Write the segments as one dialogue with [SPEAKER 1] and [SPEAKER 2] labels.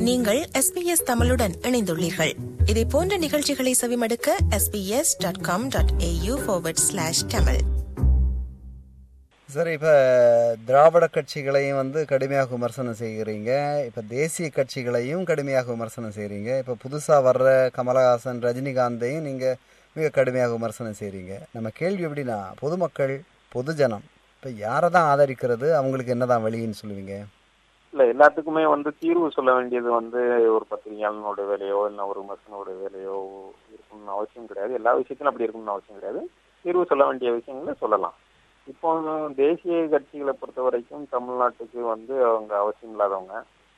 [SPEAKER 1] நீங்கள் எஸ்பிஎஸ் தமிழுடன் இணைந்துள்ளீர்கள் இதே போன்ற நிகழ்ச்சிகளை செவிமடுக்க SBS dot com dot AU slash Tamil
[SPEAKER 2] சரி இப்போ திராவிட கட்சிகளையும் வந்து கடுமையாக விமர்சனம் செய்கிறீங்க இப்போ தேசிய கட்சிகளையும் கடுமையாக விமர்சனம் செய்கிறீங்க இப்போ புதுசாக வர்ற கமலஹாசன் ரஜினிகாந்தையும் நீங்கள் மிக கடுமையாக விமர்சனம் செய்கிறீங்க நம்ம கேள்வி எப்படின்னா பொதுமக்கள் பொதுஜனம் இப்போ யாரை தான் ஆதரிக்கிறது அவங்களுக்கு என்னதான் வழின்னு சொல்லுவீங்க
[SPEAKER 3] இல்ல எல்லாத்துக்குமே வந்து தீர்வு சொல்ல வேண்டியது வந்து ஒரு பத்திரிகையாளனோட வேலையோ இல்லை ஒரு விமர்சனோட வேலையோ இருக்கணும்னு அவசியம் கிடையாது எல்லா விஷயத்திலும் அப்படி இருக்கணும்னு அவசியம் கிடையாது தீர்வு சொல்ல வேண்டிய விஷயங்களை சொல்லலாம் இப்போ தேசிய கட்சிகளை பொறுத்த வரைக்கும் தமிழ்நாட்டுக்கு வந்து அவங்க அவசியம் இல்லாதவங்க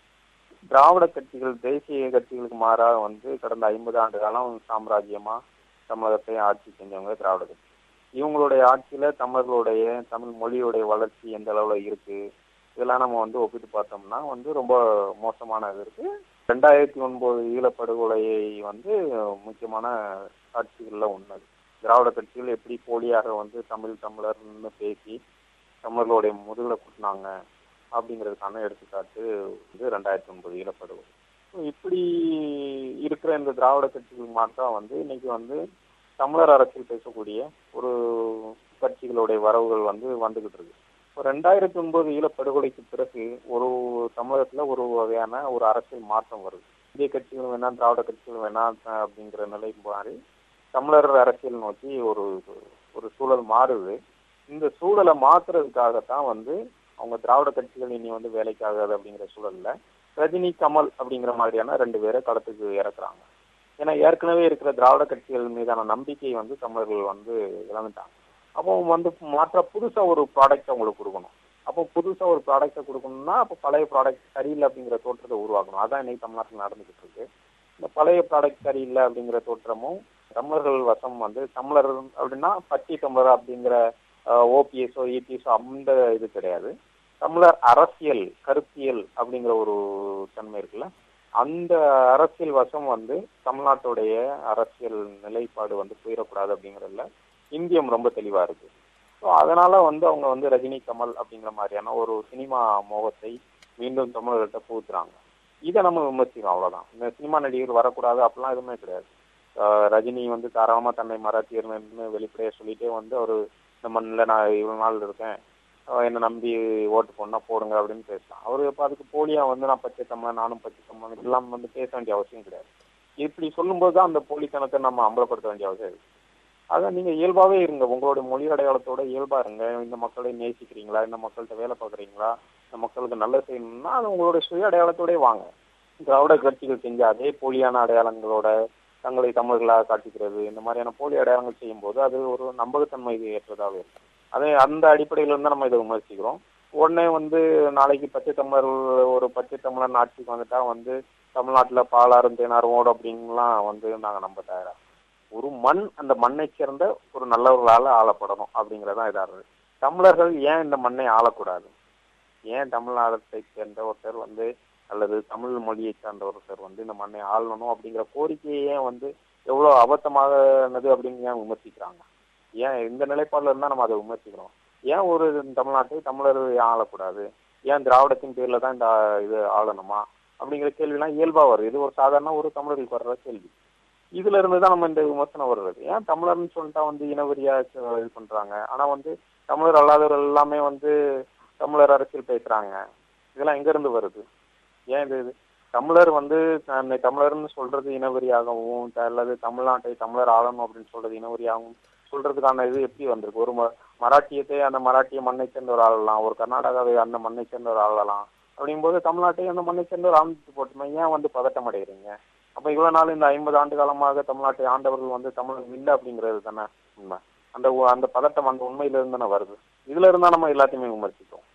[SPEAKER 3] திராவிட கட்சிகள் தேசிய கட்சிகளுக்கு மாறாக வந்து கடந்த ஐம்பது ஆண்டு காலம் சாம்ராஜ்யமா தமிழகத்தை ஆட்சி செஞ்சவங்க திராவிட கட்சி இவங்களுடைய ஆட்சியில தமிழர்களுடைய தமிழ் மொழியுடைய வளர்ச்சி எந்த அளவுல இருக்கு இதெல்லாம் நம்ம வந்து ஒப்பிட்டு பார்த்தோம்னா வந்து ரொம்ப மோசமானது இருக்கு ரெண்டாயிரத்தி ஒன்பது ஈழப்படுகொலையை வந்து முக்கியமான காட்சிகள்ல ஒண்ணது திராவிட கட்சிகள் எப்படி போலியாக வந்து தமிழ் தமிழர்னு பேசி தமிழர்களுடைய முதுகுல குட்டினாங்க அப்படிங்கிறதுக்கான எடுத்துக்காட்டு வந்து ரெண்டாயிரத்தி ஒன்பது ஈழப்படுகொலை இப்படி இருக்கிற இந்த திராவிட கட்சிகள் மாற்றா வந்து இன்னைக்கு வந்து தமிழர் அரசியல் பேசக்கூடிய ஒரு கட்சிகளுடைய வரவுகள் வந்து வந்துகிட்டு இருக்கு இப்போ ரெண்டாயிரத்தி ஒன்பது ஈழப்படுகொலைக்கு பிறகு ஒரு தமிழகத்துல ஒரு வகையான ஒரு அரசியல் மாற்றம் வருது இந்திய கட்சிகள் வேணா திராவிட கட்சிகள் வேணா அப்படிங்கிற நிலை மாறி தமிழர் அரசியல் நோக்கி ஒரு ஒரு சூழல் மாறுது இந்த சூழலை மாத்துறதுக்காகத்தான் வந்து அவங்க திராவிட கட்சிகள் இனி வந்து வேலைக்காகாது அப்படிங்கிற சூழல்ல ரஜினி கமல் அப்படிங்கிற மாதிரியான ரெண்டு பேரை களத்துக்கு இறக்குறாங்க ஏன்னா ஏற்கனவே இருக்கிற திராவிட கட்சிகள் மீதான நம்பிக்கை வந்து தமிழர்கள் வந்து இழந்துட்டாங்க அப்போ வந்து மாற்ற புதுசா ஒரு ப்ராடக்ட் அவங்களுக்கு கொடுக்கணும் அப்போ புதுசா ஒரு ப்ராடக்டை கொடுக்கணும்னா அப்போ பழைய ப்ராடக்ட் சரியில்லை அப்படிங்கிற தோற்றத்தை உருவாக்கணும் அதான் இன்னைக்கு தமிழ்நாட்டில் நடந்துகிட்டு இருக்கு இந்த பழைய ப்ராடக்ட் சரியில்லை அப்படிங்கிற தோற்றமும் தமிழர்கள் வசம் வந்து தமிழர் அப்படின்னா பட்டி தமிழர் அப்படிங்கிற ஓபிஎஸ்ஓ இபிஎஸ்ஓ அந்த இது கிடையாது தமிழர் அரசியல் கருத்தியல் அப்படிங்கிற ஒரு தன்மை இருக்குல்ல அந்த அரசியல் வசம் வந்து தமிழ்நாட்டுடைய அரசியல் நிலைப்பாடு வந்து போயிடக்கூடாது அப்படிங்கறதுல இந்தியம் ரொம்ப தெளிவா இருக்கு ஸோ அதனால வந்து அவங்க வந்து ரஜினி கமல் அப்படிங்கிற மாதிரியான ஒரு சினிமா மோகத்தை மீண்டும் தமிழர்கிட்ட புகுத்துறாங்க இதை நம்ம விமர்சிக்கிறோம் அவ்வளவுதான் இந்த சினிமா நடிகர் வரக்கூடாது அப்படிலாம் எதுவுமே கிடையாது ரஜினி வந்து தாராளமா தன்னை மராத்தியர்னு வெளிப்படையா சொல்லிட்டே வந்து அவரு இந்த மண்ணில் நான் இவ்வளவு நாள் இருக்கேன் என்னை நம்பி ஓட்டு போடனா போடுங்க அப்படின்னு பேசலாம் அவரு இப்போ அதுக்கு போலியா வந்து நான் பச்சை தமிழன் நானும் பச்சை தமிழன் இதெல்லாம் வந்து பேச வேண்டிய அவசியம் கிடையாது இப்படி சொல்லும்போது தான் அந்த போலித்தனத்தை நம்ம அம்பலப்படுத்த வேண்டிய அவசியம் இருக்கு அதான் நீங்க இயல்பாவே இருங்க உங்களுடைய மொழி அடையாளத்தோட இயல்பா இருங்க இந்த மக்களை நேசிக்கிறீங்களா இந்த மக்கள்கிட்ட வேலை பார்க்குறீங்களா இந்த மக்களுக்கு நல்ல செய்யணும்னா அது உங்களுடைய சுய அடையாளத்தோடய வாங்க திராவிட கட்சிகள் செஞ்ச அதே போலியான அடையாளங்களோட தங்களை தமிழர்களாக காட்டிக்கிறது இந்த மாதிரியான போலி அடையாளங்கள் செய்யும் போது அது ஒரு நம்பகத்தன்மை ஏற்றதாகவே இருக்கும் அதே அந்த அடிப்படையில இருந்து நம்ம இதை விமர்சிக்கிறோம் உடனே வந்து நாளைக்கு பச்சை தமிழர் ஒரு பச்சை தமிழன் ஆட்சிக்கு வந்துட்டா வந்து தமிழ்நாட்டுல பாலாறும் தேனாரும் ஓடும் அப்படின்லாம் வந்து நாங்க நம்ப தயாரா ஒரு மண் அந்த மண்ணை சேர்ந்த ஒரு நல்லவர்களால ஆளப்படணும் அப்படிங்கறதான் இதாரு தமிழர்கள் ஏன் இந்த மண்ணை ஆளக்கூடாது ஏன் தமிழ்நாட்டை சேர்ந்த ஒருத்தர் வந்து அல்லது தமிழ் மொழியை சார்ந்த ஒருத்தர் வந்து இந்த மண்ணை ஆளணும் அப்படிங்கிற கோரிக்கையே வந்து எவ்வளவு அபத்தமானது அப்படின்னு ஏன் விமர்சிக்கிறாங்க ஏன் இந்த நிலைப்பாடுல இருந்தா நம்ம அதை விமர்சிக்கிறோம் ஏன் ஒரு தமிழ்நாட்டை தமிழர் ஆளக்கூடாது ஏன் திராவிடத்தின் பேர்ல தான் இந்த இது ஆளணுமா அப்படிங்கிற கேள்விலாம் இயல்பா வருது இது ஒரு சாதாரண ஒரு தமிழர்களுக்கு வர்ற கேள்வி இதுல இருந்து தான் நம்ம இந்த விமர்சனம் வருது ஏன் தமிழர்னு சொல்லிட்டா வந்து இனவரியா இது பண்றாங்க ஆனா வந்து தமிழர் அல்லாதவர்கள் எல்லாமே வந்து தமிழர் அரசியல் பேசுறாங்க இதெல்லாம் எங்க இருந்து வருது ஏன் இது இது தமிழர் வந்து தன்னை தமிழர்னு சொல்றது இனவரியாகவும் அல்லது தமிழ்நாட்டை தமிழர் ஆளணும் அப்படின்னு சொல்றது இனவரியாகவும் சொல்றதுக்கான இது எப்படி வந்திருக்கு ஒரு மராட்டியத்தை அந்த மராட்டிய மண்ணை சேர்ந்தவர் ஆளலாம் ஒரு கர்நாடகாவை அந்த மண்ணை சேர்ந்தவர் ஆளலாம் அப்படிங்கும்போது தமிழ்நாட்டை அந்த மண்ணை சேர்ந்தவர் ஆழ்ந்துட்டு போட்டுமே ஏன் வந்து பதட்டம் அடைகிறீங்க அப்ப இவ்வளவு நாள் இந்த ஐம்பது ஆண்டு காலமாக தமிழ்நாட்டை ஆண்டவர்கள் வந்து தமிழர் இல்லை அப்படிங்கிறது தானே உண்மை அந்த அந்த பதட்டம் அந்த உண்மையில இருந்து தானே வருது இதுல இருந்தா நம்ம எல்லாத்தையுமே விமர்சிக்கிறோம்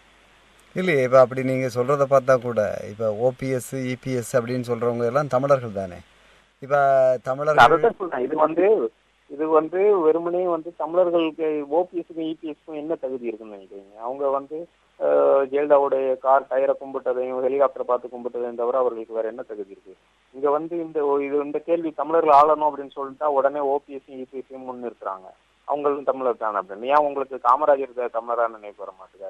[SPEAKER 2] இல்லையே இப்போ அப்படி நீங்கள் சொல்கிறத பார்த்தா கூட இப்போ ஓபிஎஸ் இபிஎஸ் அப்படின்னு சொல்கிறவங்க எல்லாம் தமிழர்கள் தானே இப்போ தமிழர்கள்
[SPEAKER 3] சொல்றேன் இது வந்து இது வந்து வெறுமனே வந்து தமிழர்களுக்கு ஓபிஎஸ்க்கும் இபிஎஸ்க்கும் என்ன தகுதி இருக்குன்னு நினைக்கிறீங்க அவங்க வந்து ஜெயலலிதாவுடைய கார் டயரை கும்பிட்டதையும் ஹெலிகாப்டரை பார்த்து கும்பிட்டதையும் தவிர அவர்களுக்கு வேற என்ன தகுதி இருக்கு இங்க வந்து இந்த இது இந்த கேள்வி தமிழர்கள் ஆளணும் அப்படின்னு சொல்லிட்டா உடனே ஓபிஎஸ்சியும் இபிஎஸ்சியும் முன்னிறுத்துறாங்க அவங்களும் தமிழர் தானே அப்படின்னு ஏன் உங்களுக்கு காமராஜர் தமிழரா நினைவு வர மாட்டேங்காரு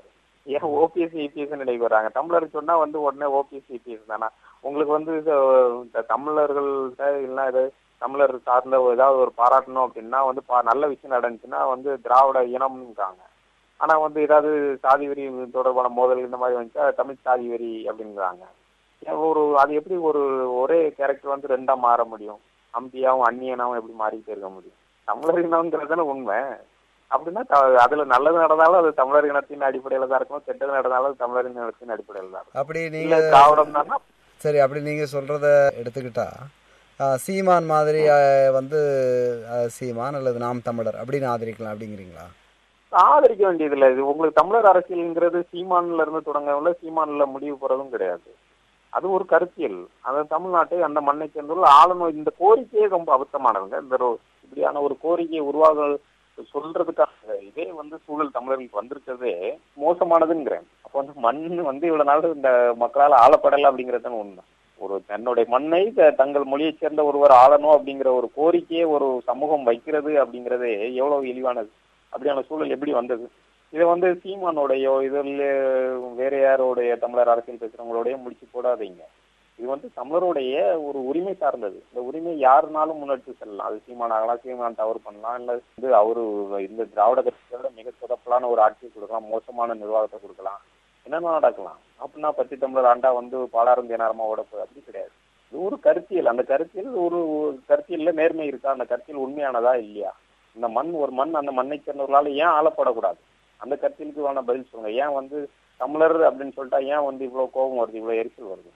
[SPEAKER 3] ஏன் ஓபிஎஸ் இபிஎஸ் நினைவு வராங்க தமிழர் சொன்னா வந்து உடனே ஓபிஎஸ் இபிஎஸ் தானா உங்களுக்கு வந்து இது, இந்த தமிழர்கள்ட்ட இல்லைன்னா இது தமிழர் சார்ந்த ஒரு ஏதாவது ஒரு பாராட்டணும் அப்படின்னா வந்து பா- நல்ல விஷயம் நடந்துச்சுன்னா வந்து திராவிட இனம்ன்றாங்க ஆனா வந்து ஏதாவது சாதி வெறி தொடர்பான மோதல் இந்த மாதிரி வந்துச்சா தமிழ் சாதி வெறி அப்படிங்கிறாங்க ஏன் ஒரு அது எப்படி ஒரு ஒரே கேரக்டர் வந்து ரெண்டா மாற முடியும் அம்பியாவும் அந்நியனாவும் எப்படி மாறிக்கிட்டே இருக்க முடியும் தமிழர் இனம்ங்கிறது தானே உண்மை அப்படின்னா த- அதுல நல்லது நடந்தாலும் அது தமிழர் இனத்தின் அடிப்படையில தான் இருக்கும் கெட்டது நடந்தாலும் அது தமிழர் இனத்தின் அடிப்படையில தான் இருக்கும்
[SPEAKER 2] அப்படி
[SPEAKER 3] இல்ல
[SPEAKER 2] நீங்க
[SPEAKER 3] திராவிடம் தானா
[SPEAKER 2] சரி அப்படி நீங்க சொல்றத எடுத்துக்கிட்டா ஆ, சீமான் மாதிரி ஆ, வந்து ஆ, சீமான் அல்லது நாம் தமிழர் அப்படின்னு ஆதரிக்கலாம் அப்படிங்கிறீங்களா
[SPEAKER 3] ஆதரிக்க வேண்டியது இல்ல இது உங்களுக்கு தமிழர் அரசியல்ங்கிறது சீமான்ல இருந்து தொடங்கவில்லை சீமான்ல முடிவு போறதும் கிடையாது அது ஒரு கருத்தியல் அந்த தமிழ்நாட்டை அந்த மண்ணை சேர்ந்துள்ள ஆளுநர் இந்த கோரிக்கையே ரொம்ப அபத்தமானதுங்க இந்த ஒரு இப்படியான ஒரு கோரிக்கையை உருவாக சொல்றதுக்காக இதே வந்து சூழல் தமிழர்களுக்கு வந்திருக்கிறதே மோசமானதுங்கிறேன் அப்போ வந்து மண் வந்து இவ்வளவு நாள் இந்த மக்களால் ஆளப்படலை அப்படிங்கிறது தானே உண்மை ஒரு தன்னுடைய மண்ணை த- தங்கள் மொழியைச் சேர்ந்த ஒருவர் ஆளணும் அப்படிங்கிற ஒரு கோரிக்கையை ஒரு சமூகம் வைக்கிறது அப்படிங்கிறதே எவ்வளவு இழிவானது அப்படியான சூழல் எப்படி வந்தது இதை வந்து சீமானோடையோ இதில் வேற யாரோடைய தமிழர் அரசியல் பேசுறவங்களோடய முடிச்சு போடாதீங்க இது வந்து தமிழருடைய ஒரு உரிமை சார்ந்தது இந்த உரிமை யாருனாலும் முன்னெடுத்து செல்லலாம் அது சீமான் ஆகலாம் சீமான் தவறு பண்ணலாம் இல்ல வந்து அவரு இந்த திராவிட கட்சியோட மிக சொதப்பலான ஒரு ஆட்சியை கொடுக்கலாம் மோசமான நிர்வாகத்தை கொடுக்கலாம் என்னென்ன நடக்கலாம் அப்படின்னா பத்தி தமிழர் ஆண்டா வந்து பாலாரும் தினாரமா ஓட போகுது அப்படி கிடையாது இது ஒரு கருத்தியல் அந்த கருத்தியல் ஒரு ஒரு கருத்தியல்ல நேர்மை இருக்கா அந்த கருத்தியல் உண்மையானதா இல்லையா இந்த மண் ஒரு மண் அந்த மண்ணை சேர்ந்தவர்களால ஏன் ஆளப்படக்கூடாது அந்த கருத்தியலுக்கு வேணா பதில் சொல்லுங்க ஏன் வந்து தமிழர் அப்படின்னு சொல்லிட்டா ஏன் வந்து இவ்வளவு கோபம் வருது இவ்வளவு எரிச்சல் வருது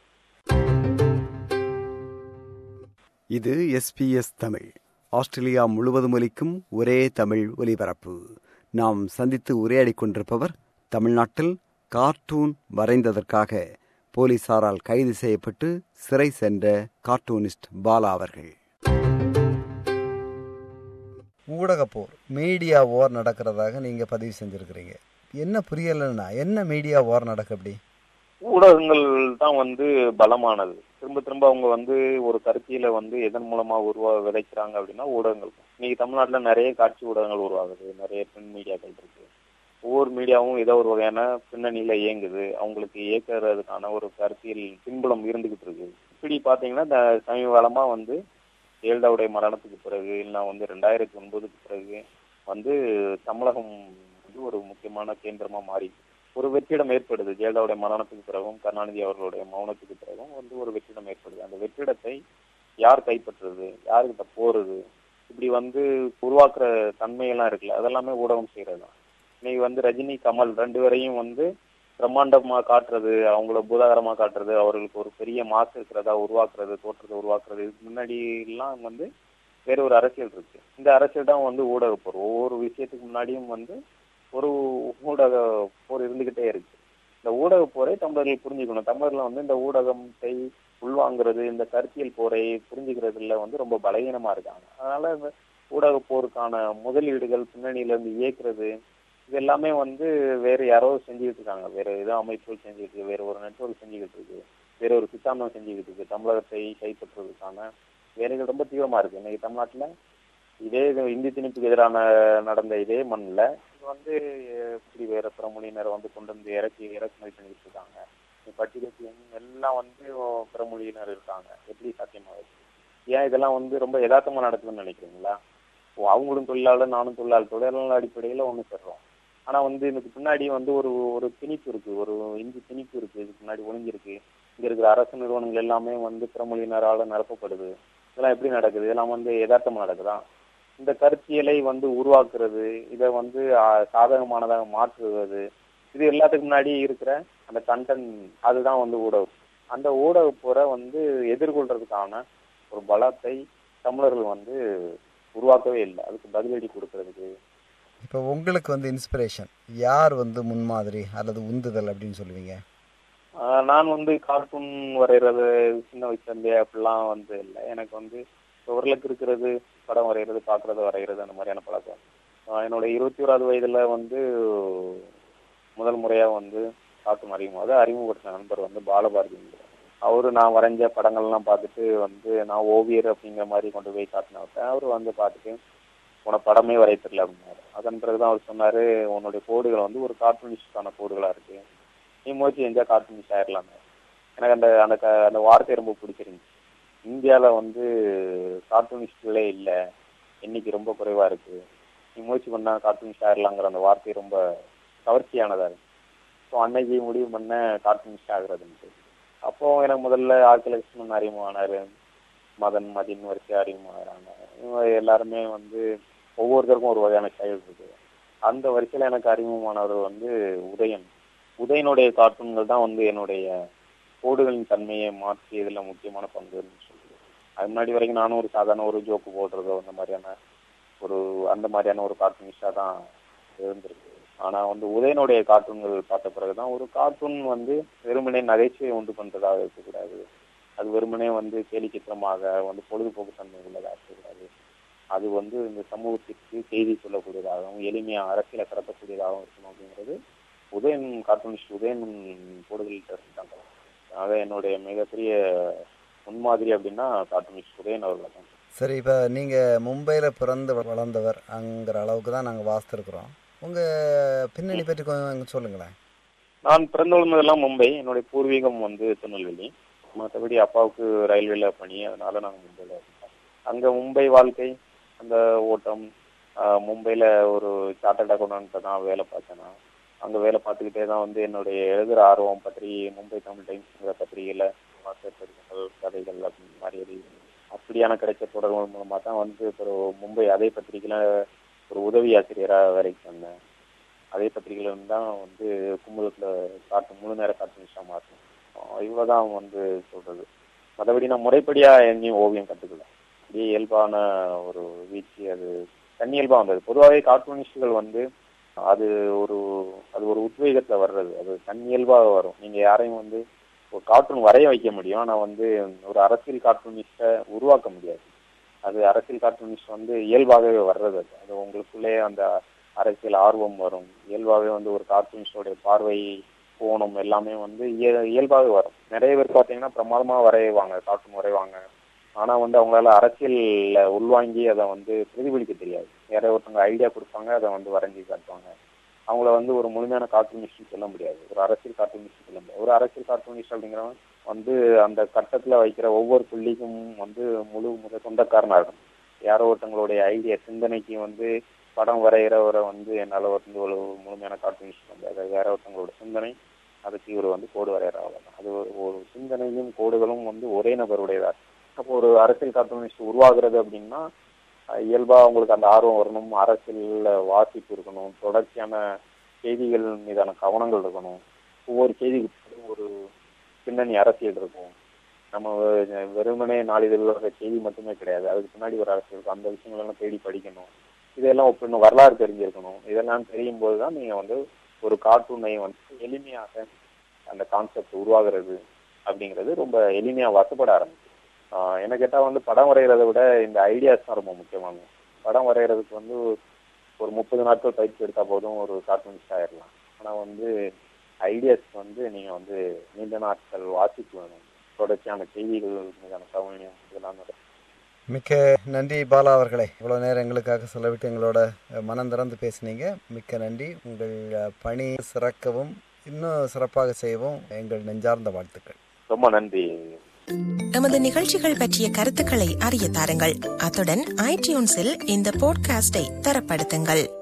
[SPEAKER 4] இது எஸ்பிஎஸ் தமிழ் ஆஸ்திரேலியா முழுவதும் ஒலிக்கும் ஒரே தமிழ் ஒலிபரப்பு நாம் சந்தித்து உரையாடிக் கொண்டிருப்பவர் தமிழ்நாட்டில் கார்ட்டூன் வரைந்ததற்காக போலீசாரால் கைது செய்யப்பட்டு சிறை சென்ற கார்ட்டூனிஸ்ட் பாலா அவர்கள்
[SPEAKER 2] ஊடகப்போர் மீடியா வார் நடக்கிறதாக நீங்க பதிவு செஞ்சிருக்கிறீங்க என்ன புரியலைன்னா என்ன மீடியா வார் நடக்கு அப்படி
[SPEAKER 3] ஊடகங்கள் தான் வந்து பலமானது திரும்ப திரும்ப அவங்க வந்து ஒரு கருத்தியில வந்து எதன் மூலமா உருவா விதைக்கிறாங்க அப்படின்னா ஊடகங்கள் தான். இன்னைக்கு தமிழ்நாட்டுல நிறைய காட்சி ஊடகங்கள் உருவாகுது நிறைய பின் மீடியாக்கள் இருக்கு ஒவ்வொரு மீடியாவும் ஏதோ ஒரு வகையான பின்னணியில இயங்குது அவங்களுக்கு இயக்குறதுக்கான ஒரு கருத்தியல் பின்புலம் இருந்துகிட்டு இருக்கு இப்படி பாத்தீங்கன்னா இந்த சமீப காலமா வந்து ஜெயலலிதாவுடைய மரணத்துக்கு பிறகு இல்லை வந்து ரெண்டாயிரத்தி ஒன்பதுக்கு பிறகு வந்து தமிழகம் வந்து ஒரு முக்கியமான கேந்திரமா மாறி ஒரு வெற்றிடம் ஏற்படுது ஜெயலலிதாவுடைய மரணத்துக்கு பிறகும் கருணாநிதி அவர்களுடைய மௌனத்துக்கு பிறகும் வந்து ஒரு வெற்றிடம் ஏற்படுது அந்த வெற்றிடத்தை யார் கைப்பற்றுறது யாருக்கிட்ட போறது இப்படி வந்து உருவாக்குற தன்மையெல்லாம் இருக்குல்ல அதெல்லாமே ஊடகம் செய்யறது தான் இன்னைக்கு வந்து ரஜினி கமல் ரெண்டு பேரையும் வந்து பிரம்மாண்டமா காட்டுறது அவங்கள பூதாகரமா காட்டுறது அவர்களுக்கு ஒரு பெரிய மாசு இருக்கிறதா உருவாக்குறது தோற்றத்தை உருவாக்குறது இதுக்கு முன்னாடி எல்லாம் வந்து வேற ஒரு அரசியல் இருக்கு இந்த அரசியல் தான் வந்து ஊடக போர் ஒவ்வொரு விஷயத்துக்கு முன்னாடியும் வந்து ஒரு ஊடக போர் இருந்துகிட்டே இருக்கு இந்த ஊடக போரை தமிழர்கள் புரிஞ்சுக்கணும் தமிழர்கள் வந்து இந்த ஊடகத்தை உள்வாங்குறது இந்த கருத்தியல் போரை புரிஞ்சுக்கிறதுல வந்து ரொம்ப பலவீனமா இருக்காங்க அதனால இந்த ஊடக போருக்கான முதலீடுகள் பின்னணியில இருந்து இயக்குறது இது எல்லாமே வந்து வேற யாரோ செஞ்சுக்கிட்டு இருக்காங்க வேற ஏதோ அமைப்புகள் செஞ்சுக்கிட்டு இருக்கு வேற ஒரு நெட்வொர்க் செஞ்சுக்கிட்டு இருக்கு வேற ஒரு சித்தாந்தம் செஞ்சுக்கிட்டு இருக்கு தமிழகத்தை கைப்பற்றுவதற்கான வேலைகள் ரொம்ப தீவிரமா இருக்கு இன்னைக்கு தமிழ்நாட்டுல இதே இது இந்தி திணிப்புக்கு எதிரான நடந்த இதே மண்ணில் இது வந்து இப்படி வேற பிற மொழியினரை வந்து கொண்டு வந்து இறக்கி இறக்குமதி பண்ணிட்டு இருக்காங்க பட்டியலுக்கு எல்லாம் வந்து பிற மொழியினர் இருக்காங்க எப்படி சாத்தியமாகுது ஏன் இதெல்லாம் வந்து ரொம்ப யதார்த்தமா நடக்குதுன்னு நினைக்கிறீங்களா ஓ, அவங்களும் தொழிலாளர் நானும் தொழிலாளர் தொழிலாளர் அடிப்படையில ஒண்ணு சேர்றோம் ஆனா வந்து இதுக்கு பின்னாடி வந்து ஒரு ஒரு திணிப்பு இருக்கு ஒரு இந்தி திணிப்பு இருக்கு இதுக்கு முன்னாடி ஒளிஞ்சிருக்கு இங்க இருக்கிற அரசு நிறுவனங்கள் எல்லாமே வந்து பிறமொழியினரால நிரப்பப்படுது இதெல்லாம் எப்படி நடக்குது இதெல்லாம் வந்து யதார்த்தமா நடக்குதா இந்த கருத்தியலை வந்து உருவாக்குறது இதை வந்து ஆ, சாதகமானதாக மாற்றுவது இது எல்லாத்துக்கு முன்னாடி இருக்கிற அந்த கண்டென்ட் அதுதான் வந்து ஊடகம் அந்த ஊடக போரை வந்து எதிர்கொள்றதுக்கான ஒரு பலத்தை தமிழர்கள் வந்து உருவாக்கவே இல்லை அதுக்கு பதிலடி கொடுக்கறதுக்கு
[SPEAKER 2] இப்போ உங்களுக்கு வந்து இன்ஸ்பிரேஷன் யார் வந்து முன்மாதிரி அல்லது உந்துதல் அப்படின்னு சொல்லுவீங்க
[SPEAKER 3] ஆஹ் நான் வந்து கார்ட்டூன் வரைகிறது சின்ன வயசுல இருந்தே அப்படிலாம் வந்து இல்லை எனக்கு வந்து ஓரளவுக்கு இருக்கிறது படம் வரைகிறது பார்க்கறது வரைகிறது அந்த மாதிரியான பழக்கம் ஆஹ் என்னோட இருபத்தி ஓராவது வயதுல வந்து முதல் முறையா வந்து கார்ட்டூன் அறிமுகம் அறிமுகப்படுத்தின நண்பர் வந்து பாலபாரதி அவரு நான் வரைஞ்ச படங்கள்லாம் பார்த்துட்டு வந்து நான் ஓவியர் அப்படிங்கிற மாதிரி கொண்டு போய் காட்டினவர்கிட்ட அவரு வந்து பார்த்துட்டு உன படமே வரைய தெரியல அப்படின்னாரு அதன் பிறகுதான் அவர் சொன்னாரு உன்னுடைய கோடுகள் வந்து ஒரு கார்ட்டூனிஸ்டான கோடுகளா இருக்கு நீ முயற்சி செஞ்சா கார்ட்டூனிஸ்ட் ஆயிரலாங்க எனக்கு அந்த அந்த க- அந்த வார்த்தை ரொம்ப பிடிச்சிருந்துச்சு இந்தியால வந்து கார்ட்டூனிஸ்ட்களே இல்ல எண்ணிக்கை ரொம்ப குறைவா இருக்கு நீ முயற்சி பண்ணா கார்ட்டூனிஸ்ட் ஆயிரலாங்கிற அந்த வார்த்தை ரொம்ப கவர்ச்சியானதா இருக்கு ஸோ அன்னைக்கு முடிவு பண்ண கார்ட்டூனிஸ்ட் ஆகுறதுன்ட்டு அப்போ எனக்கு முதல்ல ஆர்கே லட்சுமணன் அறிமுகமானாரு மதன் மதின் வரிசை அறிமுகமாகறாங்க இவங்க எல்லாருமே வந்து ஒவ்வொருத்தருக்கும் ஒரு வகையான ஸ்டைல் இருக்கு அந்த வரிசையில எனக்கு அறிமுகமானவர் வந்து உதயன் உதயனுடைய கார்ட்டூன்கள் தான் வந்து என்னுடைய கோடுகளின் தன்மையை மாற்றியதுல முக்கியமான பங்குன்னு சொல்லுது அது முன்னாடி வரைக்கும் நானும் ஒரு சாதாரண ஒரு ஜோக்கு போடுறதோ அந்த மாதிரியான ஒரு அந்த மாதிரியான ஒரு கார்ட்டூனிஸ்டா தான் இருந்திருக்கு ஆனா வந்து உதயனுடைய கார்ட்டூன்கள் பார்த்த பிறகுதான் ஒரு கார்ட்டூன் வந்து வெறுமனே நகைச்சுவை உண்டு பண்றதாக இருக்கக்கூடாது அது வெறுமனே வந்து கேலி சித்திரமாக வந்து பொழுதுபோக்கு தன்மை உள்ளதாக இருக்கக்கூடாது அது வந்து இந்த சமூகத்திற்கு செய்தி சொல்லக்கூடியதாகவும் எளிமையா அரசியலை கடத்தக்கூடியதாகவும் இருக்கணும் அப்படிங்கிறது உதயன் கார்ட்டூனிஸ்ட் உதயன் கூடுதல் இருந்தாங்க ஆக என்னுடைய மிகப்பெரிய முன்மாதிரி அப்படின்னா கார்ட்டூனிஸ்ட் உதயன் அவர்கள் தான்
[SPEAKER 2] சரி இப்போ நீங்கள் மும்பையில் பிறந்து வளர்ந்தவர் அங்கிற அளவுக்கு தான் நாங்கள் வாசித்திருக்கிறோம் உங்கள் பின்னணி பற்றி கொஞ்சம் சொல்லுங்களேன்
[SPEAKER 3] நான் பிறந்து வளர்ந்ததெல்லாம் மும்பை என்னுடைய பூர்வீகம் வந்து திருநெல்வேலி மற்றபடி அப்பாவுக்கு ரயில்வேல பணி அதனால நாங்கள் மும்பையில் இருக்கோம் அங்கே மும்பை வாழ்க்கை அந்த ஓட்டம் ஆஹ், மும்பையில ஒரு சார்ட்டர்ட் அக்கௌண்ட் தான் வேலை பார்த்தேன் நான் அங்கே வேலை பார்த்துக்கிட்டே தான் வந்து என்னுடைய எழுதுகிற ஆர்வம் பற்றி மும்பை தமிழ் டைம்ஸ்ங்கிற பத்திரிகையில் வாசகங்கள் கதைகள் அப்படின்னு மாதிரி எழுதி அப்படியான கிடைச்ச தொடர்கள் மூலமாக தான் வந்து ஒரு மும்பை அதே பத்திரிகையில் ஒரு உதவி ஆசிரியராக வேலைக்கு வந்தேன் அதே பத்திரிகையில இருந்து தான் வந்து குமுதத்துல காட்டு முழு நேர கார்ட்டூனிஸ்டா மாற்றணும் இவ்வளவுதான் வந்து சொல்றது மற்றபடி நான் முறைப்படியா எங்கேயும் ஓவியம் கத்துக்கல அப்படியே இயல்பான ஒரு வீழ்ச்சி அது தன்னியல்பா வந்தது பொதுவாகவே கார்ட்டூனிஸ்டுகள் வந்து அது ஒரு அது ஒரு உத்வேகத்துல வர்றது அது தன்னியல்பாக வரும் நீங்க யாரையும் வந்து ஒரு கார்ட்டூன் வரைய வைக்க முடியும் ஆனா வந்து ஒரு அரசியல் கார்ட்டூனிஸ்ட உருவாக்க முடியாது அது அரசியல் கார்ட்டூனிஸ்ட் வந்து இயல்பாகவே வர்றது அது அது உங்களுக்குள்ளே அந்த அரசியல் ஆர்வம் வரும் இயல்பாகவே வந்து ஒரு கார்ட்டூனிஸ்டோடைய பார்வை கோணம் எல்லாமே வந்து இய இயல்பாகவே வரும் நிறைய பேர் பார்த்தீங்கன்னா பிரமாதமா வரைவாங்க கார்ட்டூன் வரைவாங்க ஆனா வந்து அவங்களால அரசியல்ல உள்வாங்கி அதை வந்து பிரதிபலிக்க தெரியாது யாரோ ஒருத்தவங்க ஐடியா கொடுப்பாங்க அதை வந்து வரைஞ்சி காட்டுவாங்க அவங்கள வந்து ஒரு முழுமையான கார்ட்டூனிஸ்ட் சொல்ல முடியாது ஒரு அரசியல் கார்ட்டூனிஸ்ட் சொல்ல முடியாது ஒரு அரசியல் கார்ட்டூனிஸ்ட் அப்படிங்கிறவன் வந்து அந்த கட்டத்துல வைக்கிற ஒவ்வொரு புள்ளிக்கும் வந்து முழு முத சொந்தக்காரனா இருக்கும் யாரோ ஒருத்தவங்களுடைய ஐடியா சிந்தனைக்கு வந்து படம் வரைகிறவரை வந்து என்னால வந்து ஒரு முழுமையான கார்ட்டூனிஸ்ட் வந்து அது வேற ஒருத்தவங்களோட சிந்தனை அதுக்கு இவர் வந்து கோடு வரைகிற அவ்வளவுதான் அது ஒரு- ஒரு சிந்தனையும் கோடுகளும் வந்து ஒரே நபருடையதா இருக்கு. அப்போ ஒரு அரசியல் கார்ட்டூனிஸ்ட் உருவாகிறது அப்படின்னா அஹ், இயல்பா அவங்களுக்கு அந்த ஆர்வம் வரணும் அரசியல்ல வாசிப்பு இருக்கணும் தொடர்ச்சியான செய்திகள் மீதான கவனங்கள் இருக்கணும் ஒவ்வொரு செய்திக்கு பின்னாடி ஒரு பின்னணி அரசியல் இருக்கும் நம்ம வெ- வெறுமனே நாளிதழில் வர செய்தி மட்டுமே கிடையாது அதுக்கு பின்னாடி ஒரு அரசியல் இருக்கும் அந்த விஷயங்கள் எல்லாம் தேடி படிக்கணும் இதெல்லாம் ஒப்பிடணும் வரலாறு தெரிஞ்சிருக்கணும் இதெல்லாம் தெரியும் போது தான் நீங்க வந்து ஒரு கார்ட்டூனை வந்து எளிமையாக அந்த கான்செப்ட் உருவாகிறது அப்படிங்கிறது ரொம்ப எளிமையா வசப்பட ஆரம்பிச்சு ஆஹ் என்ன கேட்டா வந்து படம் வரைகிறத விட இந்த ஐடியாஸ் தான் ரொம்ப முக்கியமானது படம் வரைகிறதுக்கு வந்து ஒரு முப்பது நாட்கள் பயிற்சி எடுத்தா போதும் ஒரு கார்ட்டூனிஸ்ட் ஆயிடலாம் ஆனா வந்து ஐடியாஸ் வந்து நீங்க வந்து நீண்ட நாட்கள் வாசிப்பு வேணும் தொடர்ச்சியான செய்திகள் மீதான கவனம் இதெல்லாம் நடக்கும்.
[SPEAKER 2] மிக்க நன்றி பாலா அவர்களே இவ்வளோ நேரம் எங்களுக்காக செலவிட்டு எங்களோட அஹ், மனம் திறந்து பேசுனீங்க மிக்க நன்றி உங்கள் அஹ், பணி சிறக்கவும் இன்னும் சிறப்பாக செய்யவும் எங்கள் நெஞ்சார்ந்த வாழ்த்துக்கள்
[SPEAKER 3] ரொம்ப நன்றி
[SPEAKER 1] எமது நிகழ்ச்சிகள் பற்றிய கருத்துக்களை அறிய தாருங்கள் அத்துடன் ஐடியூன்ஸில் இந்த போட்காஸ்டை தரப்படுத்துங்கள்